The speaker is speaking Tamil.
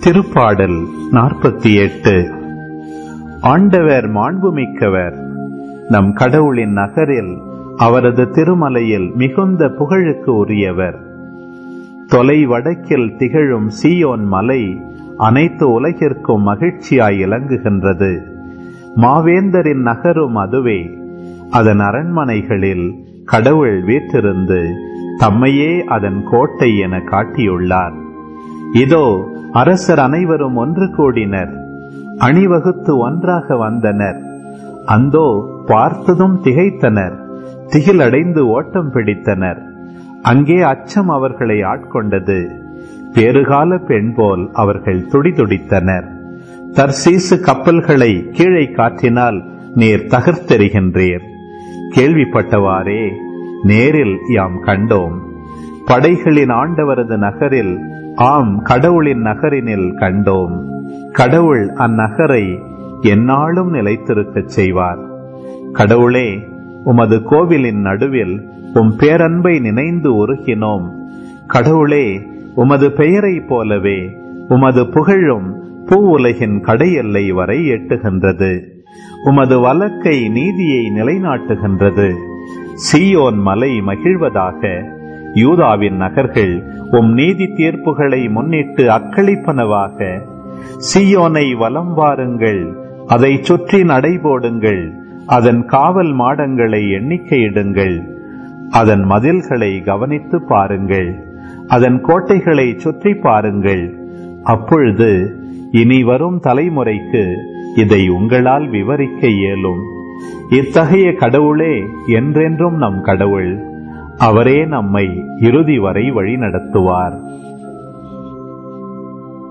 திருப்பாடல் நாற்பத்தி எட்டு ஆண்டவர் மாண்புமிக்கவர் நம் கடவுளின் நகரில் அவரது திருமலையில் மிகுந்த புகழுக்கு உரியவர் தொலை வடக்கில் திகழும் சீயோன் மலை அனைத்து உலகிற்கும் மகிழ்ச்சியாய் இலங்குகின்றது மாவேந்தரின் நகரும் அதுவே அதன் அரண்மனைகளில் கடவுள் வீற்றிருந்து தம்மையே அதன் கோட்டை என காட்டியுள்ளார் இதோ அரசர் அனைவரும் ஒன்று கூடினர் அணிவகுத்து ஒன்றாக வந்தனர் அந்தோ பார்த்ததும் திகைத்தனர் திகிலடைந்து ஓட்டம் பிடித்தனர் அங்கே அச்சம் அவர்களை ஆட்கொண்டது பேறுகால பெண் போல் அவர்கள் துடிதுடித்தனர் தர்சீசு கப்பல்களை கீழே காற்றினால் நீர் தகர்த்தெறிகின்றீர் கேள்விப்பட்டவாறே நேரில் யாம் கண்டோம் படைகளின் ஆண்டவரது நகரில் ஆம் கடவுளின் நகரினில் கண்டோம் கடவுள் அந்நகரை எந்நாளும் நிலைத்திருக்கச் செய்வார் கடவுளே உமது கோவிலின் நடுவில் உம் பேரன்பை நினைந்து உருகினோம் கடவுளே உமது பெயரை போலவே உமது புகழும் பூ உலகின் கடையெல்லை வரை எட்டுகின்றது உமது வழக்கை நீதியை நிலைநாட்டுகின்றது சீயோன் மலை மகிழ்வதாக யூதாவின் நகர்கள் உம் நீதி தீர்ப்புகளை முன்னிட்டு அக்களிப்பனவாக சீயோனை வலம் வாருங்கள் அதை சுற்றி நடைபோடுங்கள் அதன் காவல் மாடங்களை எண்ணிக்கையிடுங்கள் அதன் மதில்களை கவனித்து பாருங்கள் அதன் கோட்டைகளை சுற்றி பாருங்கள் அப்பொழுது இனி வரும் தலைமுறைக்கு இதை உங்களால் விவரிக்க இயலும் இத்தகைய கடவுளே என்றென்றும் நம் கடவுள் அவரே நம்மை இறுதி வரை வழி நடத்துவார்